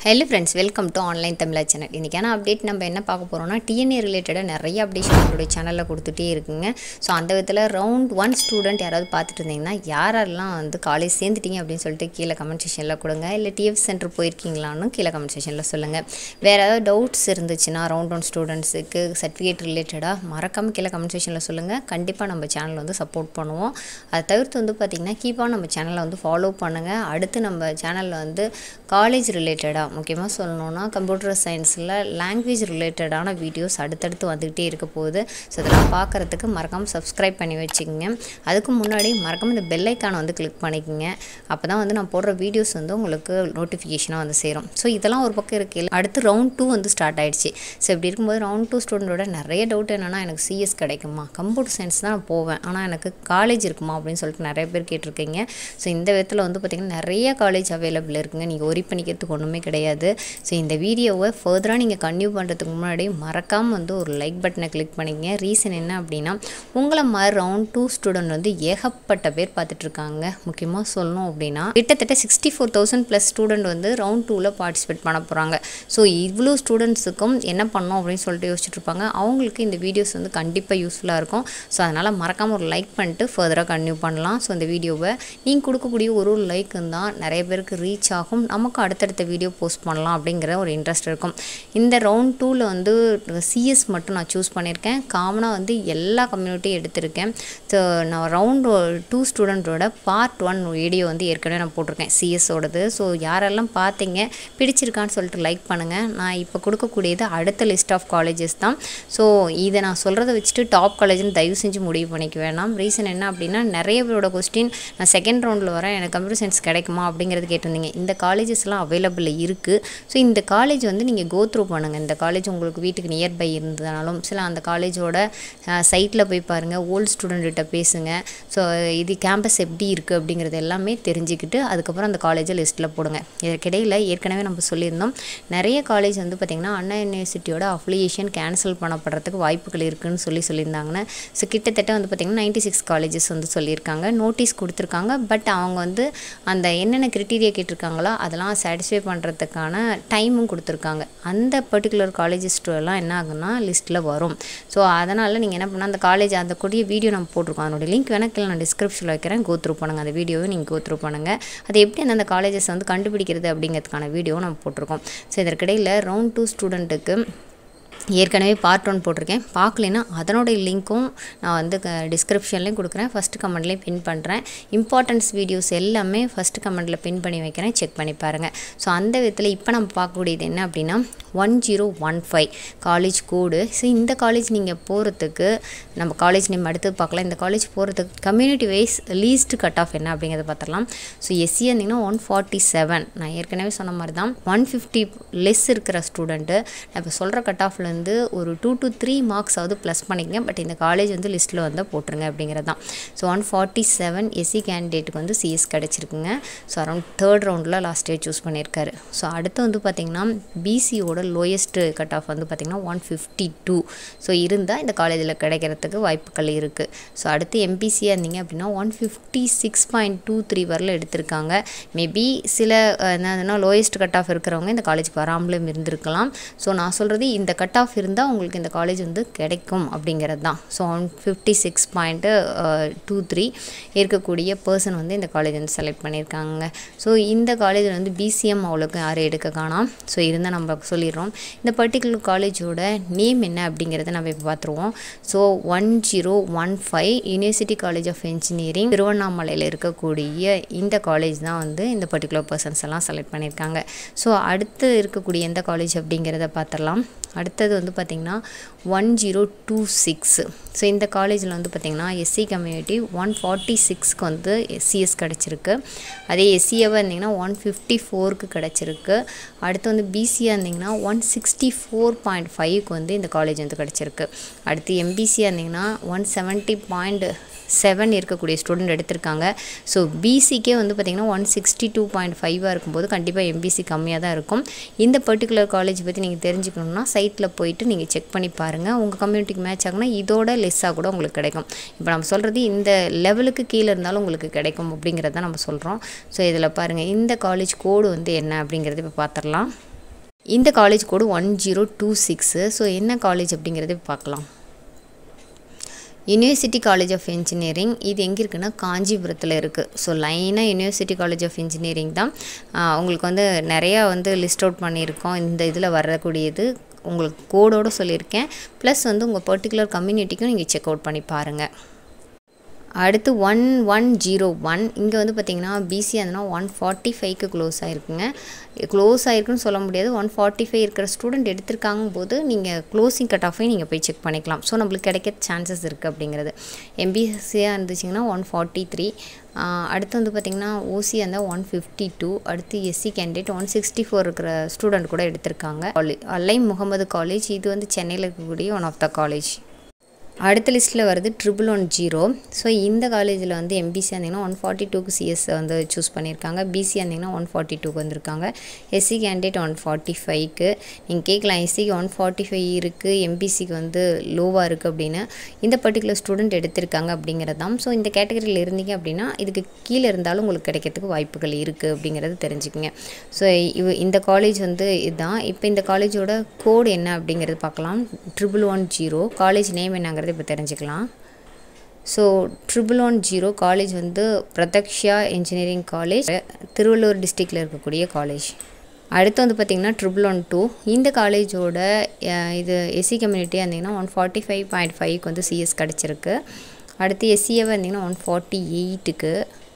hello friends welcome to online Tamizha channel இன்றைக்கான update நம்ம என்ன பார்க்க போகிறோம்னா டிஎன்ஏ ரிலேட்டடாக நிறைய அப்டேஷன் நம்மளுடைய சேனலில் கொடுத்துட்டே இருக்குங்க ஸோ அந்த விதத்தில் ரவுண்ட் ஒன் ஸ்டூடெண்ட் யாராவது பார்த்துட்டு இருந்தீங்கன்னா யாரெல்லாம் வந்து காலேஜ் சேர்ந்துட்டீங்க அப்படின்னு சொல்லிட்டு கீழே கமெண்ட் செஷனில் கொடுங்க இல்லை டிஎஃப் சென்டர் போயிருக்கீங்களான்னு கீழே கமெண்ட் செஷனில் சொல்லுங்கள் வேறு ஏதாவது டவுட்ஸ் இருந்துச்சுன்னா ரவுண்ட் ஒன் ஸ்டூடெண்ட்ஸுக்கு சர்டிஃபிகேட் ரிலேட்டடாக மறக்காமல் கீழே கமெண்ட் செஷனில் சொல்லுங்கள் கண்டிப்பாக நம்ம சேனலில் வந்து சப்போர்ட் பண்ணுவோம் அதை தவிர்த்து வந்து பார்த்திங்கன்னா கீப்பாக நம்ம சேனலை வந்து ஃபாலோ பண்ணுங்கள் அடுத்து நம்ம சேனலில் வந்து காலேஜ் ரிலேட்டடாக முக்கியமாக சொல்லணுன்னா கம்ப்யூட்டர் சயின்ஸில் லாங்குவேஜ் ரிலேட்டடான வீடியோஸ் அடுத்தடுத்து வந்துக்கிட்டே இருக்க போகுது ஸோ இதெல்லாம் பார்க்குறதுக்கு மறக்காமல் சப்ஸ்கிரைப் பண்ணி வச்சுக்கோங்க அதுக்கு முன்னாடி மறக்காமல் இந்த பெல் ஐக்கானை வந்து கிளிக் பண்ணிக்கோங்க அப்போ தான் வந்து நான் போடுற வீடியோஸ் வந்து உங்களுக்கு நோட்டிஃபிகேஷனாக வந்து சேரும் ஸோ இதெல்லாம் ஒரு பக்கம் இருக்குது அடுத்து ரவுண்ட் டூ வந்து ஸ்டார்ட் ஆயிடுச்சு ஸோ இப்படி இருக்கும்போது ரவுண்ட் டூ ஸ்டூடெண்டோட நிறைய டவுட் என்னென்னா எனக்கு சிஎஸ் கிடைக்குமா கம்ப்யூட்டர் சயின்ஸ் தான் நான் போவேன் ஆனால் எனக்கு காலேஜ் இருக்குமா அப்படின்னு சொல்லிட்டு நிறைய பேர் கேட்டிருக்கீங்க ஸோ இந்த விதத்தில் வந்து பார்த்திங்கன்னா நிறைய காலேஜ் அவைலபிள் இருக்குங்க நீங்கள் ஒரி பண்ணிக்கிறதுக்கு ஒன்றுமே கிடையாது ஸோ இந்த வீடியோவை ஃபர்தராக நீங்கள் கன்டினியூ பண்ணுறதுக்கு முன்னாடி மறக்காமல் வந்து ஒரு லைக் பட்டனை கிளிக் பண்ணிக்கங்க ரீசன் என்ன அப்படின்னா உங்களை மாதிரி ரவுண்ட் டூ ஸ்டூடெண்ட் வந்து ஏகப்பட்ட பேர் பார்த்துட்ருக்காங்க முக்கியமாக சொல்லணும் அப்படின்னா கிட்டத்தட்ட sixty four thousand plus student வந்து ரவுண்ட் டூவில் பார்ட்டிசிபேட் பண்ண போகிறாங்க ஸோ இவ்வளோ ஸ்டூடெண்ட்ஸுக்கும் என்ன பண்ணோம் அப்படின்னு சொல்லிட்டு யோசிச்சுட்டு இருப்பாங்க அவங்களுக்கு இந்த வீடியோஸ் வந்து கண்டிப்பாக யூஸ்ஃபுல்லாக இருக்கும் ஸோ அதனால் மறக்காமல் ஒரு லைக் பண்ணிட்டு ஃபர்தராக கன்டினியூ பண்ணலாம் ஸோ இந்த வீடியோவை நீங்கள் கொடுக்கக்கூடிய ஒரு ஒரு லைக்கு தான் நிறைய பேருக்கு ரீச் ஆகும் நமக்கு அடுத்தடுத்த வீடியோ போஸ்ட் பண்ணலாம் அப்படிங்கிற ஒரு இன்ட்ரெஸ்ட் இருக்கும் இந்த ரவுண்ட் டூவில் வந்து சிஎஸ் மட்டும் நான் சூஸ் பண்ணியிருக்கேன் காமனாக வந்து எல்லா கம்யூனிட்டியும் எடுத்திருக்கேன் ஸோ நான் ரவுண்ட் டூ ஸ்டூடெண்ட்டோட பார்ட் ஒன் வீடியோ வந்து ஏற்கனவே நான் போட்டிருக்கேன் சிஎஸோடது ஸோ யாரெல்லாம் பார்த்தீங்க பிடிச்சிருக்கான்னு சொல்லிட்டு லைக் பண்ணுங்கள் நான் இப்போ கொடுக்கக்கூடியது அடுத்த லிஸ்ட் ஆஃப் காலேஜஸ் தான் ஸோ இதை நான் சொல்கிறத வச்சுட்டு டாப் காலேஜ்னு தயவு செஞ்சு முடிவு பண்ணிக்க வேணாம் ரீசன் என்ன அப்படின்னா நிறைய பேரோட கொஸ்டின் நான் செகண்ட் ரவுண்டில் வரேன் எனக்கு கம்ப்யூட்டர் சயின்ஸ் கிடைக்குமா அப்படிங்கிறது கேட்டிருந்தீங்க இந்த காலேஜஸ்லாம் அவைலபிள் இருக்குது ஸோ இந்த காலேஜ் வந்து நீங்கள் கோ த்ரூ பண்ணுங்கள் இந்த காலேஜ் உங்களுக்கு வீட்டுக்கு நியர்பை இருந்ததுனாலும் சில அந்த காலேஜோட சைட்டில் போய் பாருங்கள் ஓல்டு ஸ்டூடெண்ட்கிட்ட பேசுங்க ஸோ இது கேம்பஸ் எப்படி இருக்குது அப்படிங்கிறது எல்லாமே தெரிஞ்சுக்கிட்டு அதுக்கப்புறம் அந்த காலேஜை லிஸ்ட்டில் போடுங்க இதற்கிடையில் ஏற்கனவே நம்ம சொல்லியிருந்தோம் நிறைய காலேஜ் வந்து பார்த்திங்கன்னா அண்ணா யூனிவர்சிட்டியோட அஃபிலியேஷன் கேன்சல் பண்ணப்படுறதுக்கு வாய்ப்புகள் இருக்குதுன்னு சொல்லி சொல்லியிருந்தாங்கன்னு ஸோ கிட்டத்தட்ட வந்து பார்த்திங்கன்னா நைன்டி சிக்ஸ் காலேஜஸ் வந்து சொல்லியிருக்காங்க நோட்டீஸ் கொடுத்துருக்காங்க பட் அவங்க வந்து அந்த என்னென்ன க்ரிட்டீரியா கேட்டிருக்காங்களோ அதெல்லாம் சாட்டிஸ்ஃபை பண்ணுறதுக்கான டைமும் கொடுத்துருக்காங்க அந்த பர்டிகுலர் காலேஜஸ் எல்லாம் என்ன ஆகுன்னா லிஸ்ட்டில் வரும் ஸோ அதனால் நீங்கள் என்ன பண்ணால் அந்த காலேஜ் அந்த கூடிய வீடியோ நம்ம போட்டிருக்கோம் அதனுடைய லிங்க் வேணால் கீழே நான் டிஸ்கிரிப்ஷனில் வைக்கிறேன் கோ த்ரூ பண்ணுங்கள் அந்த வீடியோவை நீங்கள் கோ த்ரூ பண்ணுங்கள் அது எப்படி அந்த காலேஜஸ் வந்து கண்டுபிடிக்கிறது அப்படிங்கிறதுக்கான வீடியோவும் நம்ம போட்டிருக்கோம் ஸோ இதற்கிடையில் ரவுண்ட் டூ ஸ்டூடெண்ட்டுக்கு ஏற்கனவே பார்ட் ஒன் போட்டிருக்கேன் பார்க்கலைன்னா அதனுடைய லிங்க்கும் நான் வந்து டிஸ்கிரிப்ஷன்லேயும் கொடுக்குறேன் ஃபஸ்ட்டு கமெண்ட்லேயும் பின் பண்ணுறேன் இம்பார்ட்டன்ஸ் வீடியோஸ் எல்லாமே ஃபஸ்ட்டு கமெண்ட்டில் பின் பண்ணி வைக்கிறேன் செக் பண்ணி பாருங்கள் ஸோ அந்த விதத்தில் இப்போ நம்ம பார்க்கக்கூடியது என்ன அப்படின்னா one zero one five college code so இந்த காலேஜ் நீங்கள் போகிறதுக்கு நம்ம காலேஜ் நேம் அடுத்து பார்க்கலாம் இந்த காலேஜ் போகிறதுக்கு community wise least cut off என்ன அப்படிங்கிறத பார்த்துடலாம் ஸோ எஸ்சி இருந்தீங்கன்னா ஒன் ஃபார்ட்டி செவன் நான் ஏற்கனவே சொன்ன மாதிரி தான் ஒன் ஃபிஃப்டி லெஸ் இருக்கிற ஸ்டூடெண்ட்டு நான் இப்போ சொல்கிற கட் ஆஃபில் வந்து ஒரு டூ டு த்ரீ மார்க்ஸ் ஆகுது ப்ளஸ் பண்ணிக்கங்க பட் இந்த காலேஜ் வந்து லிஸ்ட்டில் வந்து போட்டுருங்க அப்படிங்கிறது தான் so one forty seven SC கேண்டிடேட்டுக்கு வந்து சிஎஸ் கிடச்சிருக்குங்க ஸோ அரௌண்ட் தேர்ட் ரவுண்டில் லாஸ்ட் இயர் சூஸ் பண்ணியிருக்காரு ஸோ அடுத்து வந்து பார்த்திங்கன்னா பிசியோட லோயஸ்ட்டு கட் ஆஃப் வந்து பார்த்திங்கன்னா ஒன் ஃபிஃப்டி டூ ஸோ இருந்தால் இந்த காலேஜில் கிடைக்கிறதுக்கு வாய்ப்புகள் இருக்குது ஸோ அடுத்து எம்பிசியாக இருந்தீங்க அப்படின்னா one fifty six point two three வரல எடுத்திருக்காங்க மேபி சில என்னதுன்னா லோயஸ்ட் கட் ஆஃப் இருக்கிறவங்க இந்த காலேஜுக்கு வராமலும் இருந்திருக்கலாம் ஸோ நான் சொல்கிறது இந்த கட் ஆஃப் இருந்தால் உங்களுக்கு இந்த காலேஜ் வந்து கிடைக்கும் அப்படிங்கிறது தான் so one fifty six point two three இருக்கக்கூடிய பர்சன் வந்து இந்த காலேஜ் வந்து செலக்ட் பண்ணியிருக்காங்க ஸோ இந்த காலேஜில் வந்து பிசிஎம் அவ்வளோக்கு யாரும் எடுக்க காணாம் ஸோ இருந்தால் நம்ம சொல்லிடுறோம் இந்த பர்டிகுலர் காலேஜோட நேம் என்ன அப்படிங்கிறத நம்ம இப்போ பார்த்துருவோம் so one zero one five university college of engineering திருவண்ணாமலையில் இருக்கக்கூடிய இந்த காலேஜ் தான் வந்து இந்த பர்டிகுலர் பர்சன்ஸ் எல்லாம் செலக்ட் பண்ணியிருக்காங்க ஸோ அடுத்து இருக்கக்கூடிய எந்த காலேஜ் அப்படிங்கிறத பார்த்துடலாம் அடுத்தது வந்து பார்த்திங்கன்னா one zero two six so இந்த காலேஜில் வந்து பார்த்திங்கன்னா எஸ்சி கம்யூனிட்டி ஒன் ஃபார்ட்டி சிக்ஸ்க்கு வந்து எஸ்சிஎஸ் கிடச்சிருக்கு அதே எஸ்சிஏவாக இருந்திங்கன்னா ஒன் ஃபிஃப்டி ஃபோருக்கு கிடச்சிருக்கு அடுத்து வந்து பிசியாக இருந்திங்கன்னா ஒன் சிக்ஸ்டி ஃபோர் பாயிண்ட் ஃபைவ்க்கு வந்து இந்த காலேஜ் வந்து கிடச்சிருக்கு அடுத்து எம்பிசியாக இருந்திங்கன்னா ஒன் செவன்ட்டி பாயிண்ட் செவன் இருக்கக்கூடிய ஸ்டூடெண்ட் எடுத்திருக்காங்க ஸோ பிசிக்கே வந்து பார்த்திங்கன்னா ஒன் சிக்ஸ்டி டூ பாயிண்ட் ஃபைவாக இருக்கும்போது கண்டிப்பாக எம்பிசி கம்மியாக தான் இருக்கும் இந்த பர்டிகுலர் காலேஜ் பற்றி நீங்கள் தெரிஞ்சுக்கணுன்னா சைட்டில் போயிட்டு நீங்கள் செக் பண்ணி பாருங்கள் உங்கள் கம்யூனிட்டிக்கு மேட்ச் ஆகுனா இதோட லெஸ்ஸாக கூட உங்களுக்கு கிடைக்கும் இப்போ நம்ம சொல்கிறது இந்த லெவலுக்கு கீழே இருந்தாலும் உங்களுக்கு கிடைக்கும் அப்படிங்கிறத நம்ம சொல்கிறோம் ஸோ இதில் பாருங்கள் இந்த காலேஜ் கோடு வந்து என்ன அப்படிங்கிறது இப்போ பார்த்துடலாம் இந்த college code one zero two six so என்ன காலேஜ் அப்படிங்கிறத பார்க்கலாம் யூனிவர்சிட்டி காலேஜ் ஆஃப் இன்ஜினியரிங் இது எங்கே இருக்குன்னா காஞ்சிபுரத்தில் இருக்குது ஸோ லைனாக யூனிவர்சிட்டி காலேஜ் ஆஃப் இன்ஜினியரிங் தான் ஆஹ் உங்களுக்கு வந்து நிறையா வந்து லிஸ்ட் அவுட் பண்ணியிருக்கோம் இந்த இதில் வரக்கூடியது உங்களுக்கு கோடோடு சொல்லியிருக்கேன் ப்ளஸ் வந்து உங்கள் பர்டிகுலர் கம்யூனிட்டிக்கும் நீங்கள் செக் அவுட் பண்ணி பாருங்கள் அடுத்து ஒன் ஒன் ஜீரோ ஒன் இங்கே வந்து பார்த்தீங்கன்னா பிசி அதுனா ஒன் ஃபார்ட்டி ஃபைவ்க்கு க்ளோஸ் ஆகிருக்குங்க க்ளோஸ் ஆகிருக்குன்னு சொல்ல முடியாது ஒன் ஃபார்ட்டி ஃபைவ் இருக்கிற ஸ்டூடெண்ட் எடுத்திருக்காங்க போது நீங்கள் க்ளோசிங் கட் ஆஃபையும் நீங்கள் போய் செக் பண்ணிக்கலாம் ஸோ நம்மளுக்கு கிடைக்க சான்சஸ் இருக்குது அப்படிங்கிறது எம்பிசியாக இருந்துச்சிங்கன்னா ஒன் ஃபார்ட்டி த்ரீ அடுத்து வந்து பார்த்திங்கன்னா ஓசி இருந்தால் ஒன் ஃபிஃப்டி டூ அடுத்து SC candidate one sixty four இருக்கிற ஸ்டூடெண்ட் கூட எடுத்திருக்காங்க காலேஜ் அல்லை முகமது காலேஜ் இது வந்து சென்னையில் இருக்கக்கூடிய ஒன் ஆஃப் த காலேஜ் அடுத்த லிஸ்ட்டில் வருது ட்ரிபிள் ஒன் ஜீரோ ஸோ இந்த காலேஜில் வந்து எம்பிசி இருந்தீங்கன்னா ஒன் ஃபார்ட்டி டூக்கு சிஎஸ் வந்து சூஸ் பண்ணியிருக்காங்க பிசி இருந்தீங்கன்னா ஒன் ஃபார்ட்டி டூக்கு வந்திருக்காங்க எஸ்சி கேண்டிடேட் ஒன் ஃபார்ட்டி ஃபைவ்க்கு நீங்கள் கேட்கலாம் எஸ்சிக்கு ஒன் ஃபார்ட்டி ஃபைவ் இருக்குது எம்பிசிக்கு வந்து லோவாக இருக்குது அப்படின்னு இந்த பர்டிகுலர் ஸ்டூடெண்ட் எடுத்திருக்காங்க அப்படிங்கிறது தான் ஸோ இந்த கேட்டகரியில் இருந்தீங்க அப்படின்னா இதுக்கு கீழே இருந்தாலும் உங்களுக்கு கிடைக்கிறதுக்கு வாய்ப்புகள் இருக்குது அப்படிங்கிறது தெரிஞ்சுக்கங்க ஸோ இவ இந்த காலேஜ் வந்து இதுதான் இப்போ இந்த காலேஜோட கோடு என்ன அப்படிங்கிறது பார்க்கலாம் triple one zero college name என்னங்கிறது இப்போ தெரிஞ்சுக்கலாம் so triple one zero college வந்து பிரதக்ஷா இன்ஜினியரிங் காலேஜ் திருவள்ளூர் டிஸ்ட்ரிக்டில் இருக்கக்கூடிய காலேஜ் அடுத்து வந்து பார்த்திங்கன்னா ட்ரிபிள் ஒன் டூ இந்த காலேஜோட அஹ், இது எஸ்சி கம்யூனிட்டியாக இருந்தீங்கன்னா ஒன் ஃபார்ட்டி ஃபைவ் பாயிண்ட் ஃபைவ்க்கு வந்து சிஎஸ் கிடச்சிருக்கு அடுத்து எஸ்சிஏவாக இருந்தீங்கன்னா ஒன் ஃபார்ட்டி எயிட்டுக்கு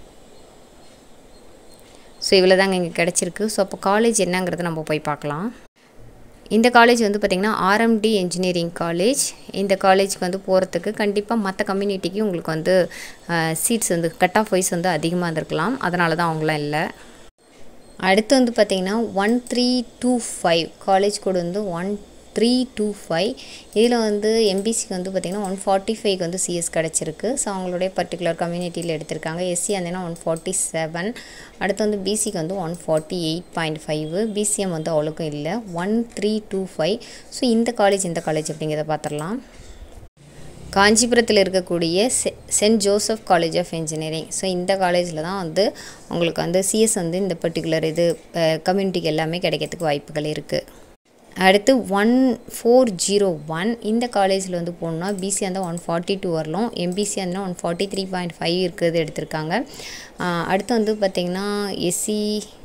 ஸோ இவ்வளோ தாங்க இங்கே கிடச்சிருக்கு ஸோ அப்போ காலேஜ் என்னங்கிறத நம்ம போய் பார்க்கலாம் இந்த காலேஜ் வந்து பார்த்திங்கன்னா ஆர்எம்டி இன்ஜினியரிங் காலேஜ் இந்த காலேஜ்க்கு வந்து போகிறதுக்கு கண்டிப்பாக மற்ற கம்யூனிட்டிக்கு உங்களுக்கு வந்து சீட்ஸ் வந்து கட் ஆஃப் வைஸ் வந்து அதிகமாக இருந்திருக்கலாம் அதனால தான் அவங்களாம் இல்லை அடுத்து வந்து பார்த்திங்கன்னா one three two five college code வந்து ஒன் த்ரீ டூ ஃபைவ் இதில் வந்து எம்பிசிக்கு வந்து பார்த்திங்கன்னா ஒன் ஃபார்ட்டி ஃபைவ்க்கு வந்து சிஎஸ் கிடச்சிருக்கு ஸோ அவங்களுடைய பர்டிகுலர் கம்யூனிட்டியில் எடுத்திருக்காங்க எஸ்சி இருந்தீங்கன்னா ஒன் ஃபார்ட்டி செவன் அடுத்து வந்து பிசிக்கு வந்து one forty eight point five BCM வந்து அவ்வளோக்கும் இல்லை one three two five so இந்த காலேஜ் இந்த காலேஜ் அப்படிங்கிறத பார்த்துடலாம் காஞ்சிபுரத்தில் இருக்கக்கூடிய செ saint Joseph college of engineering so இந்த காலேஜில் தான் வந்து உங்களுக்கு வந்து சிஎஸ் வந்து இந்த பர்டிகுலர் இது கம்யூனிட்டிக்கு எல்லாமே கிடைக்கிறதுக்கு வாய்ப்புகள் இருக்குது அடுத்து ஒன் ஃபோர் ஜீரோ ஒன் இந்த காலேஜில் வந்து போகணுன்னா பிசி இருந்தால் ஒன் ஃபார்ட்டி டூ வரலாம் எம்பிசி இருந்தால் one forty three point five இருக்கிறது எடுத்திருக்காங்க ஆஹ் அடுத்து வந்து பார்த்திங்கன்னா எஸ்சி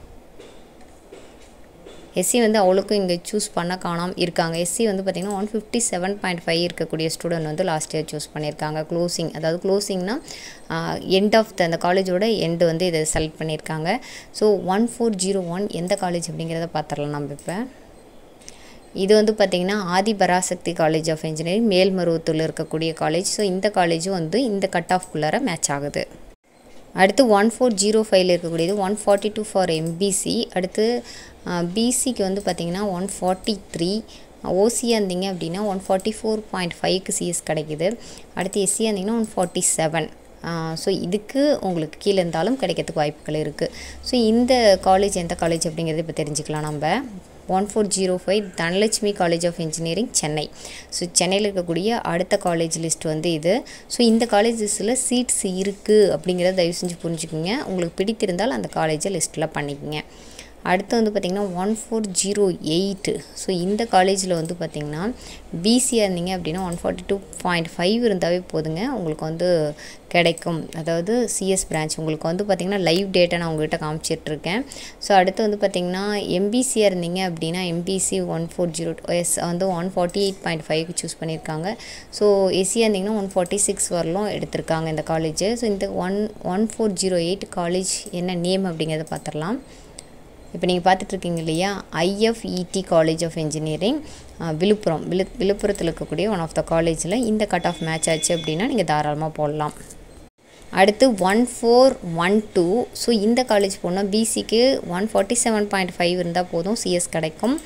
எஸ்சி வந்து அவ்வளோக்கும் இங்கே சூஸ் பண்ண காணாம இருக்காங்க எஸ்சி வந்து பார்த்திங்கன்னா one fifty seven point five இருக்கக்கூடிய ஸ்டூடெண்ட் வந்து லாஸ்ட் இயர் சூஸ் பண்ணியிருக்காங்க க்ளோசிங் அதாவது க்ளோசிங்னா எண்ட் ஆஃப் த அந்த காலேஜோட எண்டு வந்து இதை செலக்ட் பண்ணியிருக்காங்க so one four zero one எந்த காலேஜ் அப்படிங்கிறத பார்த்துடலாம் நம்ம இப்போ இது வந்து பார்த்திங்கன்னா Adhi Parasakthi college of engineering மேல்மருவத்தூரில் இருக்கக்கூடிய காலேஜ் ஸோ இந்த காலேஜும் வந்து இந்த கட் ஆஃப்குள்ளார மேட்ச் ஆகுது அடுத்து ஒன் ஃபோர் ஜீரோ ஃபைவ்ல இருக்கக்கூடியது one forty two for MBC அடுத்து பிசிக்கு வந்து பார்த்திங்கன்னா ஒன் ஃபார்ட்டி த்ரீ ஓசியாக இருந்தீங்க அப்படின்னா ஒன் ஃபார்ட்டி ஃபோர் பாயிண்ட் ஃபைவ்க்கு சிஎஸ் கிடைக்குது அடுத்து எஸ்சியாக இருந்தீங்கன்னா ஒன் ஃபார்ட்டி செவன் ஸோ இதுக்கு உங்களுக்கு கீழே இருந்தாலும் கிடைக்கிறதுக்கு வாய்ப்புகள் இருக்குது ஸோ இந்த காலேஜ் எந்த காலேஜ் அப்படிங்கிறது இப்போ தெரிஞ்சுக்கலாம் நம்ம one four zero five Dhanalakshmi college of engineering Chennai so சென்னையில் இருக்கக்கூடிய அடுத்த காலேஜ் லிஸ்ட் வந்து இது ஸோ இந்த காலேஜஸில் சீட்ஸ் இருக்குது அப்படிங்கிறத தயவு செஞ்சு புரிஞ்சுக்குங்க உங்களுக்கு பிடித்திருந்தால் அந்த காலேஜை லிஸ்ட்டில் பண்ணிக்கங்க அடுத்து வந்து பார்த்திங்கன்னா one four zero eight so இந்த காலேஜில் வந்து பார்த்திங்கன்னா பிசியாக இருந்தீங்க அப்படின்னா one forty two point five இருந்தாவே போதுங்க உங்களுக்கு வந்து கிடைக்கும் அதாவது சிஎஸ் பிரான்ச் உங்களுக்கு வந்து பார்த்திங்கன்னா லைவ் டேட்டா நான் உங்கள்கிட்ட காமிச்சிட்ருக்கேன் ஸோ அடுத்து வந்து பார்த்திங்கன்னா எம்பிசியாக இருந்தீங்க அப்படின்னா எம்பிசி ஒன் ஃபோர் ஜீரோ எஸ் வந்து ஒன் ஃபார்ட்டி எயிட் பாயிண்ட் ஃபைவ்க்கு சூஸ் பண்ணியிருக்காங்க ஸோ எஸ்சியாக இருந்தீங்கன்னா ஒன் ஃபார்ட்டி சிக்ஸ் வரலும் எடுத்திருக்காங்க இந்த காலேஜ் ஸோ இந்த one one four zero eight college என்ன நேம் அப்படிங்கிறத பார்த்துடலாம் இப்போ நீங்கள் பார்த்துட்ருக்கீங்க இல்லையா IFET college of engineering Villupuram விழு விழுப்புரத்தில் இருக்கக்கூடிய ஒன் ஆஃப் த காலேஜில் இந்த கட் ஆஃப் மேட்ச் ஆச்சு அப்படின்னா நீங்கள் தாராளமாக போடலாம் அடுத்து one four one two so இந்த காலேஜ் போனால் பிசிக்கு one forty seven point five இருந்தால் போதும் சிஎஸ் கிடைக்கும்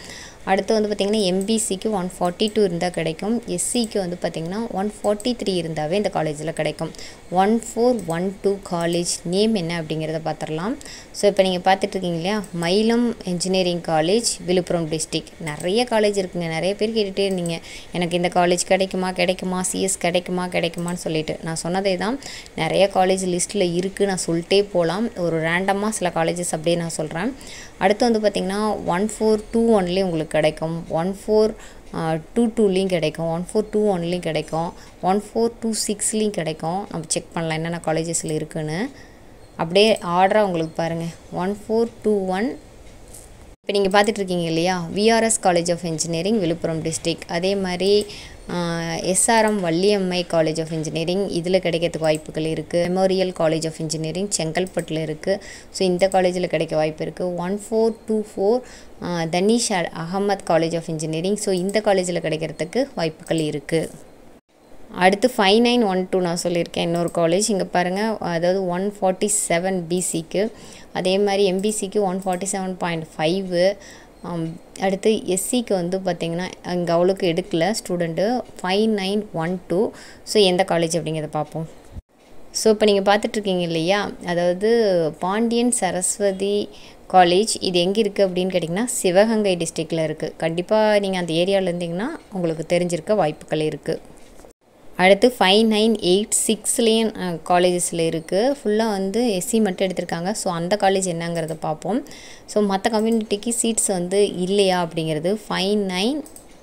அடுத்து வந்து பார்த்திங்கன்னா எம்பிசிக்கு ஒன் ஃபார்ட்டி டூ இருந்தால் கிடைக்கும் எஸ்சிக்கு வந்து பார்த்திங்கன்னா ஒன் ஃபார்ட்டி த்ரீ இருந்தாவே இந்த காலேஜில் கிடைக்கும் one four one two college name என்ன அப்படிங்கிறத பார்த்துடலாம் ஸோ இப்போ நீங்கள் பார்த்துட்டு இருக்கீங்க இல்லையா Mailam engineering college Villupuram district நிறைய காலேஜ் இருக்குங்க நிறைய பேர் கேட்டுகிட்டே இருந்தீங்க எனக்கு இந்த காலேஜ் கிடைக்குமா கிடைக்குமா சிஎஸ் கிடைக்குமா கிடைக்குமான்னு சொல்லிட்டு நான் சொன்னதே தான் நிறைய காலேஜ் லிஸ்ட்டில் இருக்குது நான் சொல்லிட்டே போகலாம் ஒரு ரேண்டமாக சில காலேஜஸ் அப்படியே நான் சொல்கிறேன் அடுத்து வந்து பார்த்திங்கன்னா ஒன் ஃபோர் டூ ஒன்லேயும் உங்களுக்கு கிடைக்கும் ஒன் ஃபோர் டூ டூலேயும் கிடைக்கும் ஒன் ஃபோர் டூ ஒன்லேயும் கிடைக்கும் ஒன் ஃபோர் டூ சிக்ஸ்லேயும் கிடைக்கும் நம்ம செக் பண்ணலாம் என்னென்ன காலேஜஸில் இருக்குன்னு அப்படியே ஆர்டராக உங்களுக்கு பாருங்கள் ஒன் ஃபோர் டூ ஒன் இப்போ நீங்கள் பார்த்துட்ருக்கீங்க இல்லையா VRS college of engineering Villupuram district அதே மாதிரி SRM Valliammai college of engineering இதில் கிடைக்கிறதுக்கு வாய்ப்புகள் இருக்குது மெமோரியல் காலேஜ் ஆஃப் இன்ஜினியரிங் செங்கல்பட்டில் இருக்குது ஸோ இந்த காலேஜில் கிடைக்க வாய்ப்பு இருக்குது one four two four Dhanish Ahmed college of engineering so இந்த காலேஜில் கிடைக்கிறதுக்கு வாய்ப்புகள் இருக்குது அடுத்து ஃபைவ் நைன் ஒன் டூ நான் சொல்லியிருக்கேன் இன்னொரு காலேஜ் இங்கே பாருங்கள் அதாவது ஒன் ஃபார்ட்டி செவன் பிசிக்கு அதே மாதிரி எம்பிசிக்கு one forty seven point five அடுத்து எஸ்சிக்கு வந்து பார்த்திங்கன்னா இங்கே அவ்வளோக்கு எடுக்கல student five nine one two so எந்த காலேஜ் அப்படிங்கிறத பார்ப்போம் ஸோ இப்போ நீங்கள் பார்த்துட்ருக்கீங்க இல்லையா அதாவது பாண்டியன் சரஸ்வதி காலேஜ் இது எங்கே இருக்குது அப்படின்னு கேட்டிங்கன்னா சிவகங்கை டிஸ்ட்ரிக்டில் இருக்குது கண்டிப்பாக நீங்கள் அந்த ஏரியாவில் இருந்தீங்கன்னா உங்களுக்கு தெரிஞ்சிருக்க வாய்ப்புகள் இருக்குது அடுத்து ஃபைவ் நைன் எயிட் சிக்ஸ்லேயும் காலேஜஸில் இருக்குது ஃபுல்லாக வந்து எஸ்சி மட்டும் எடுத்திருக்காங்க ஸோ அந்த காலேஜ் என்னங்கிறத பார்ப்போம் ஸோ மற்ற கம்யூனிட்டிக்கு சீட்ஸ் வந்து இல்லையா அப்படிங்கிறது five nine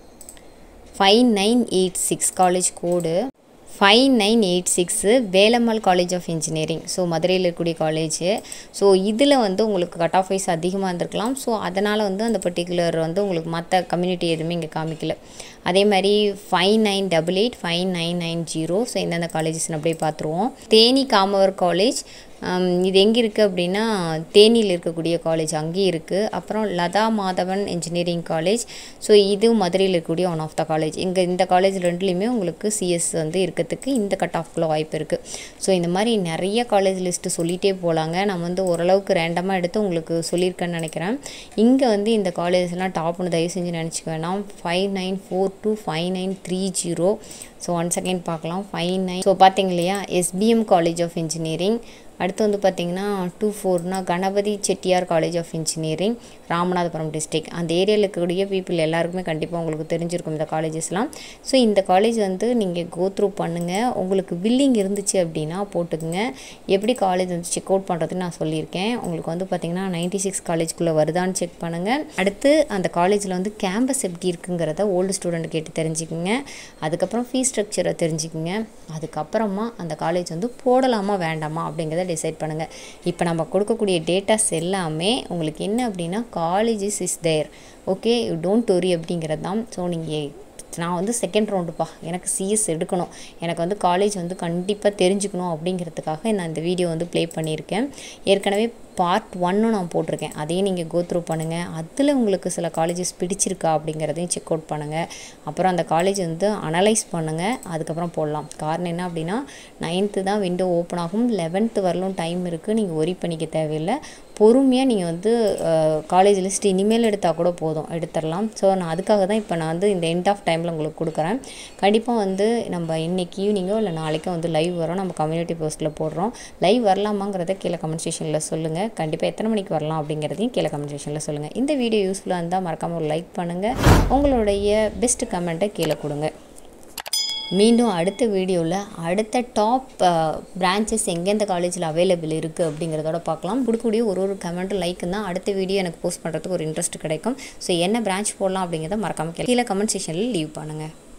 five nine eight six college code five nine eight six Velammal college of engineering so மதுரையில் இருக்கக்கூடிய காலேஜு ஸோ இதில் வந்து உங்களுக்கு கட் ஆஃப் வைஸ் அதிகமாக இருந்திருக்கலாம் ஸோ அதனால் வந்து அந்த பர்டிகுலர் வந்து உங்களுக்கு மற்ற கம்யூனிட்டி எதுவுமே இங்கே காமிக்கல அதே மாதிரி five nine double eight five nine nine zero so எந்தெந்த காலேஜஸ்னு அப்படியே பார்த்துருவோம் தேனி காமவர் காலேஜ் இது எங்கே இருக்குது அப்படின்னா தேனியில் இருக்கக்கூடிய காலேஜ் அங்கேயும் இருக்குது அப்புறம் Latha Madhavan engineering college so இது மதுரையில் இருக்கக்கூடிய ஒன் ஆஃப் த காலேஜ் இங்கே இந்த காலேஜ் ரெண்டுலேயுமே உங்களுக்கு சிஎஸ் வந்து இருக்கிறதுக்கு இந்த கட் ஆஃப்குள்ளே வாய்ப்பு இருக்குது ஸோ இந்த மாதிரி நிறைய காலேஜ் லிஸ்ட்டு சொல்லிகிட்டே போகலாங்க நான் வந்து ஓரளவுக்கு ரேண்டமாக எடுத்து உங்களுக்கு சொல்லியிருக்கேன்னு நினைக்கிறேன் இங்கே வந்து இந்த காலேஜஸ்லாம் டாப்னு தயவு செஞ்சு நினச்சிக்க வேணாம் five nine four two five nine three zero so one second பார்க்கலாம் ஃபைவ் நைன் ஸோ பார்த்தீங்க இல்லையா எஸ்பிஎம் காலேஜ் ஆஃப் இன்ஜினியரிங் அடுத்து வந்து பார்த்திங்கன்னா டூ ஃபோர்னா Ganapathi Chettiar college of engineering Ramanathapuram district அந்த ஏரியாவில் இருக்கக்கூடிய பீப்புள் எல்லாருக்குமே கண்டிப்பாக உங்களுக்கு தெரிஞ்சிருக்கும் இந்த காலேஜஸ்லாம் ஸோ இந்த காலேஜ் வந்து நீங்கள் கோ த்ரூ பண்ணுங்கள் உங்களுக்கு வில்லிங் இருந்துச்சு அப்படின்னா போட்டுக்குங்க எப்படி காலேஜ் வந்து செக் அவுட் பண்ணுறதுன்னு நான் சொல்லியிருக்கேன் உங்களுக்கு வந்து பார்த்திங்கன்னா நைன்டி சிக்ஸ் காலேஜ்குள்ளே வருதான்னு செக் பண்ணுங்கள் அடுத்து அந்த காலேஜில் வந்து கேம்பஸ் எப்படி இருக்குங்கிறத ஓல்டு ஸ்டூடெண்ட் கேட்டு தெரிஞ்சுக்குங்க அதுக்கப்புறம் ஃபீஸ் ஸ்ட்ரக்சரை தெரிஞ்சுக்குங்க அதுக்கப்புறமா அந்த காலேஜ் வந்து போடலாமா வேண்டாமா அப்படிங்கிறத டிசைட் பண்ணுங்கள் இப்போ நம்ம கொடுக்கக்கூடிய டேட்டாஸ் எல்லாமே உங்களுக்கு என்ன அப்படின்னா colleges is there okay don't worry அப்படிங்கிறது தான் ஸோ நீங்கள் நான் வந்து செகண்ட் ரவுண்டுப்பா எனக்கு சிஎஸ் எடுக்கணும் எனக்கு வந்து காலேஜ் வந்து கண்டிப்பாக தெரிஞ்சுக்கணும் அப்படிங்கிறதுக்காக நான் இந்த வீடியோ வந்து ப்ளே பண்ணியிருக்கேன் ஏற்கனவே பார்ட் ஒன்னும் நான் போட்டிருக்கேன் அதையும் நீங்கள் கோ த்ரூ பண்ணுங்கள் அதில் உங்களுக்கு சில காலேஜஸ் பிடிச்சிருக்கா அப்படிங்கிறதையும் செக் அவுட் பண்ணுங்கள் அப்புறம் அந்த காலேஜ் வந்து அனலைஸ் பண்ணுங்கள் அதுக்கப்புறம் போடலாம் காரணம் என்ன அப்படின்னா நைன்த்து தான் விண்டோ ஓப்பன் ஆகும் லெவன்த்து வரலும் டைம் இருக்குது நீங்கள் ஒரி பண்ணிக்க தேவையில்லை பொறுமையாக நீங்கள் வந்து காலேஜ் லிஸ்ட் இனிமேல் எடுத்தால் கூட போதும் எடுத்துடலாம் ஸோ நான் அதுக்காக தான் இப்போ நான் வந்து இந்த எண்ட் ஆஃப் டைமில் உங்களுக்கு கொடுக்குறேன் கண்டிப்பாக வந்து நம்ம இன்னைக்கு ஈவினிங்கோ இல்லை நாளைக்கோ வந்து லைவ் வரோம் நம்ம கம்யூனிட்டி போஸ்ட்டில் போடுறோம் லைவ் வரலாமாங்கிறத கீழே கமெண்ட் செக்ஷனில் சொல்லுங்கள் கண்டிப்பாக எத்தனை மணிக்கு வரலாம் அப்படிங்கிறதையும் கீழே கமெண்ட் செக்ஷனில் சொல்லுங்கள் இந்த வீடியோ யூஸ்ஃபுல்லாக இருந்தால் மறக்காமல் ஒரு லைக் பண்ணுங்கள் உங்களுடைய பெஸ்ட் கமெண்ட்டை கீழே கொடுங்க மீண்டும் அடுத்த வீடியோவில் அடுத்த டாப் பிரான்ச்சஸ் எங்கெந்த காலேஜில் அவைலபிள் இருக்குது அப்படிங்கிறதோட பார்க்கலாம் கொடுக்கக்கூடிய ஒரு ஒரு கமெண்ட்டும் லைக் தான் அடுத்த வீடியோ எனக்கு போஸ்ட் பண்ணுறதுக்கு ஒரு இன்ட்ரெஸ்ட் கிடைக்கும் ஸோ என்ன பிரான்ச் போடலாம் அப்படிங்கிறத மறக்காமல் கீழே கமெண்ட் செக்ஷனில் லீவ் பண்ணுங்கள்